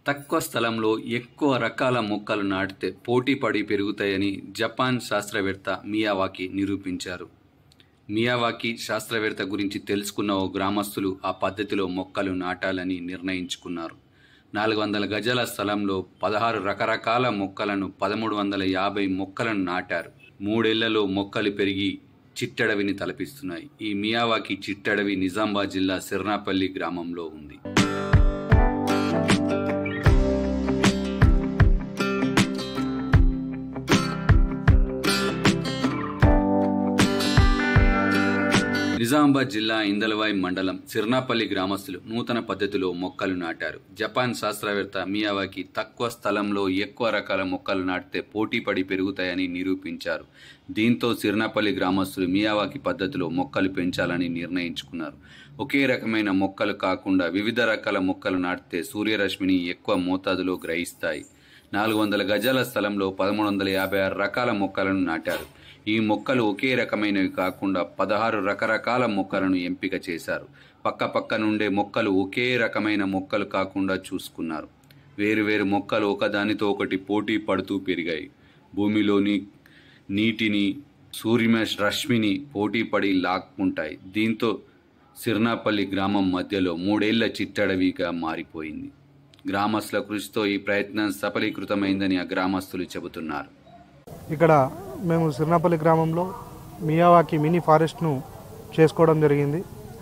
తక్కువ స్థలంలో ఎక్కువ రకాల మొక్కలు నాటితే పోటీ పడి పెరుగుతాయని జపాన్ శాస్త్రవేత్త మియావాకి నిరూపించారు మియావాకి శాస్త్రవేత్త గురించి తెలుసుకున్న ఓ గ్రామస్తులు ఆ పద్ధతిలో మొక్కలు నాటాలని నిర్ణయించుకున్నారు నాలుగు వందల గజాల స్థలంలో పదహారు రకరకాల మొక్కలను పదమూడు వందల యాభై మొక్కలను నాటారు మూడేళ్లలో మొక్కలు పెరిగి చిట్టడవిని తలపిస్తున్నాయి ఈ మియావాకి చిట్టడవి నిజామాబాద్ జిల్లా సిర్నాపల్లి గ్రామంలో ఉంది నిజామాబాద్ జిల్లా ఇందలవాయి మండలం సిర్నాపల్లి గ్రామస్తులు నూతన పద్ధతిలో మొక్కలు నాటారు జపాన్ శాస్త్రవేత్త మియావాకి తక్కువ స్థలంలో ఎక్కువ రకాల మొక్కలు నాటితే పోటీ పడి పెరుగుతాయని నిరూపించారు దీంతో సిర్నాపల్లి గ్రామస్తులు మియావాకి పద్ధతిలో మొక్కలు పెంచాలని నిర్ణయించుకున్నారు ఒకే రకమైన మొక్కలు కాకుండా వివిధ రకాల మొక్కలు నాటితే సూర్యరశ్మిని ఎక్కువ మోతాదులో గ్రహిస్తాయి నాలుగు వందల గజాల స్థలంలో పదమూడు వందల యాభై ఆరు రకాల మొక్కలను నాటారు ఈ మొక్కలు ఒకే రకమైనవి కాకుండా పదహారు రకరకాల మొక్కలను ఎంపిక చేశారు పక్క పక్క నుండే మొక్కలు ఒకే రకమైన మొక్కలు కాకుండా చూసుకున్నారు వేరువేరు మొక్కలు ఒకదానితో ఒకటి పోటీ పడుతూ పెరిగాయి భూమిలోని నీటిని సూర్య రశ్మిని పోటీ పడి లాక్కుంటాయి దీంతో సిర్నాపల్లి గ్రామం మధ్యలో మూడేళ్ల చిట్టడవిగా మారిపోయింది గ్రామస్తుల కృషితో ఈ ప్రయత్నం సఫలీకృతమైందని ఆ గ్రామస్తులు చెబుతున్నారు ఇక్కడ మేము సిర్నాపల్లి గ్రామంలో మియావాకి మినీ ఫారెస్ట్ను చేసుకోవడం జరిగింది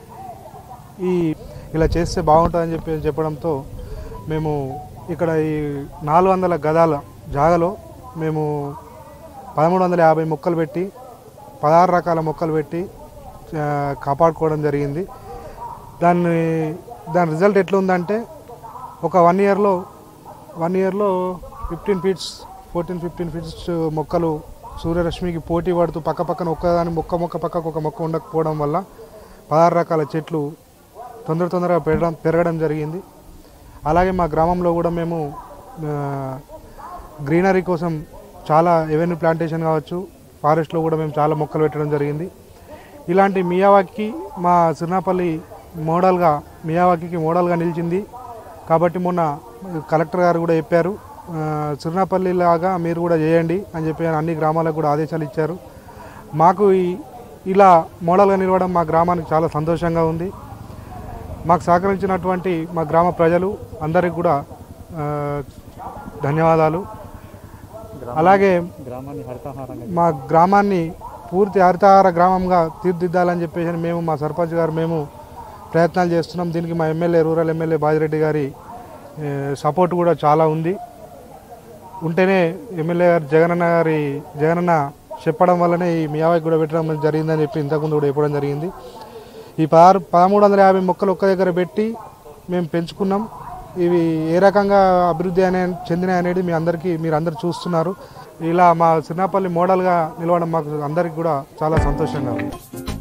ఈ ఇలా చేస్తే బాగుంటుందని చెప్పి చెప్పడంతో మేము ఇక్కడ ఈ నాలుగు వందల గదాల జాగలో మేము పదమూడు వందల యాభై మొక్కలు పెట్టి పదహారు రకాల మొక్కలు పెట్టి ఆ, కాపాడుకోవడం జరిగింది దాన్ని దాని రిజల్ట్ ఎట్లుందంటే ఒక వన్ ఇయర్లో వన్ ఇయర్లో fifteen feets fourteen fifteen feets మొక్కలు సూర్యరశ్మికి పోటీ పడుతూ పక్క పక్కన ఒక్కదాని మొక్క మొక్క పక్కకు ఒక మొక్క ఉండకపోవడం వల్ల పదహారు రకాల చెట్లు తొందర తొందరగా పెరగడం పెరగడం జరిగింది అలాగే మా గ్రామంలో కూడా మేము ఆ, గ్రీనరీ కోసం చాలా ఎవెన్యూ ప్లాంటేషన్ కావచ్చు ఫారెస్ట్లో కూడా మేము చాలా మొక్కలు పెట్టడం జరిగింది ఇలాంటి మియావాకి మా సిర్నాపల్లి మోడల్గా మియావాకి మోడల్గా నిలిచింది కాబట్టి మొన్న కలెక్టర్ గారు కూడా చెప్పారు ఆ, సిర్నాపల్లి లాగా మీరు కూడా చేయండి అని చెప్పి అన్ని గ్రామాలకు కూడా ఆదేశాలు ఇచ్చారు మాకు ఈ- ఇలా మోడల్గా నిలవడం మా గ్రామానికి చాలా సంతోషంగా ఉంది మాకు సహకరించినటువంటి మా గ్రామ ప్రజలు అందరికి కూడా ఆ, ధన్యవాదాలు అలాగే మా గ్రామాన్ని పూర్తి హరితహార గ్రామంగా తీర్చిదిద్దాలని చెప్పేసి మేము మా సర్పంచ్ గారు మేము ప్రయత్నాలు చేస్తున్నాం దీనికి మా ఎమ్మెల్యే రూరల్ ఎమ్మెల్యే బాజిరెడ్డి గారి ఏ, సపోర్ట్ కూడా చాలా ఉంది ఉంటేనే ఎమ్మెల్యే గారు జగనన్న గారి జగనన్న చెప్పడం వల్లనే ఈ మియావాకి కూడా పెట్టడం జరిగిందని చెప్పి ఇంతకుముందు కూడా చెప్పడం జరిగింది ఈ పదహారు పదమూడు వందల యాభై మొక్కలు ఒక్క దగ్గర పెట్టి మేము పెంచుకున్నాం ఇవి ఏ రకంగా అభివృద్ధి అనే చెందినాయి అనేది మీ అందరికీ మీరు అందరు చూస్తున్నారు ఇలా మా సిన్నాపల్లి మోడల్గా నిలవడం మాకు అందరికీ కూడా చాలా సంతోషంగా ఉంది